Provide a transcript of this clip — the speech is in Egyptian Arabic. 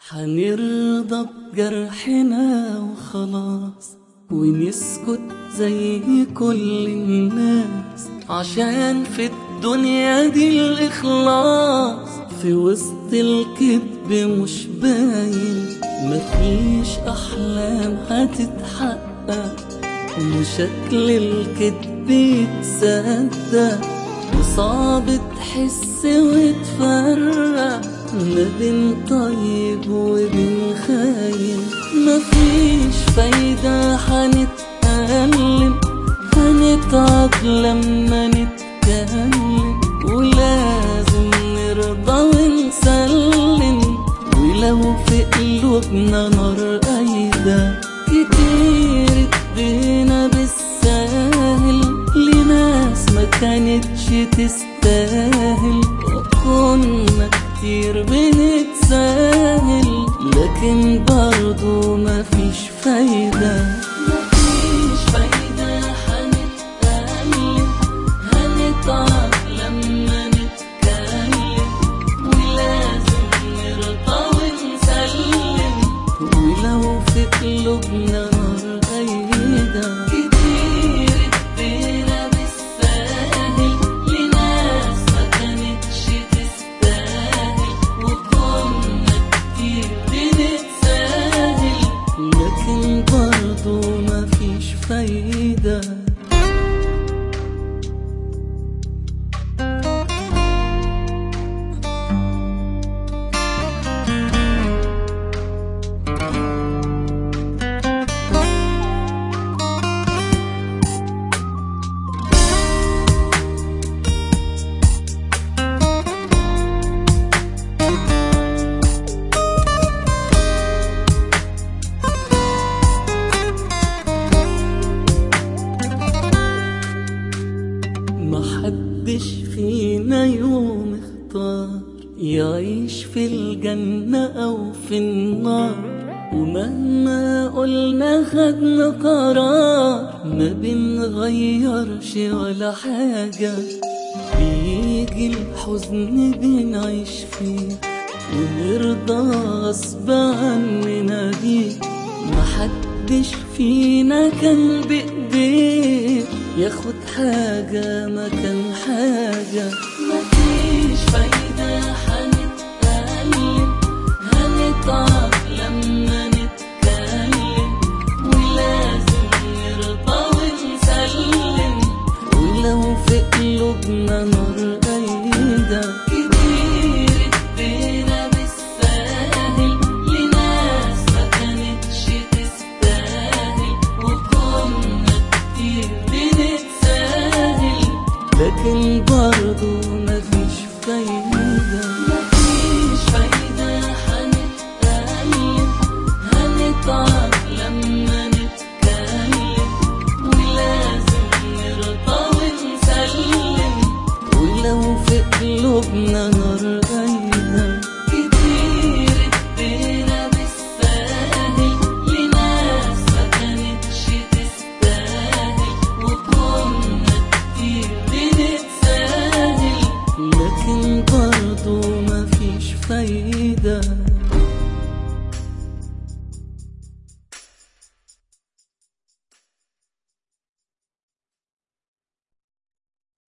حنرضى بجرحنا وخلاص ونسكت زي كل الناس عشان في الدنيا دي الإخلاص في وسط الكذب مش باين مفيش أحلام هتتحقق وشكل الكذب يتصدق وصعب تحس وتفرق ما بين طيب وبين خاين مفيش فايدة هنتألم هنتعب لما نتكلم ولازم نرضى ونسلم ولو في قلوبنا نار قايدة كتير ادينا بالساهل لناس ما كانتش تستاهل وكنا كتير بنتساهل لكن برضو مفيش فايدة مفيش فايدة هنتألم هنتعب لما نتكلم ولازم نرضى ونسلم ولو في قلوبنا نار قايدة كتير ادينا بالساهل لناس ما كانتش تستاهل وكنا كتير بنتساهل لكن برضو مفيش فايدة محدش فينا يوم اختار يعيش في الجنة أو في النار ومهما قلنا خدنا قرار ما بنغيرش ولا حاجة بيجي الحزن بنعيش فيه ونرضى غصب عننا بيه محدش فينا كان بإيديه ياخد حاجة مكان حاجة مفيش فايدة هنتألم هنتعب لما نتكلم ولازم نرضى ونسلم ولو في قلوبنا نار قايدة كتير ادينا بالساهل لناس ما كانتش تستاهل وكنا كتير بنتساهل لكن برضو مفيش فايدة مفيش فايدة هنتألم هنتعب لما نتكلم ولازم نرضى ونسلم ولو في قلوبنا نار قايدة كتير ادينا بالساهل لناس ما كانتش تستاهل وكنا كتير بنتساهل لكن برضو مفيش فايدة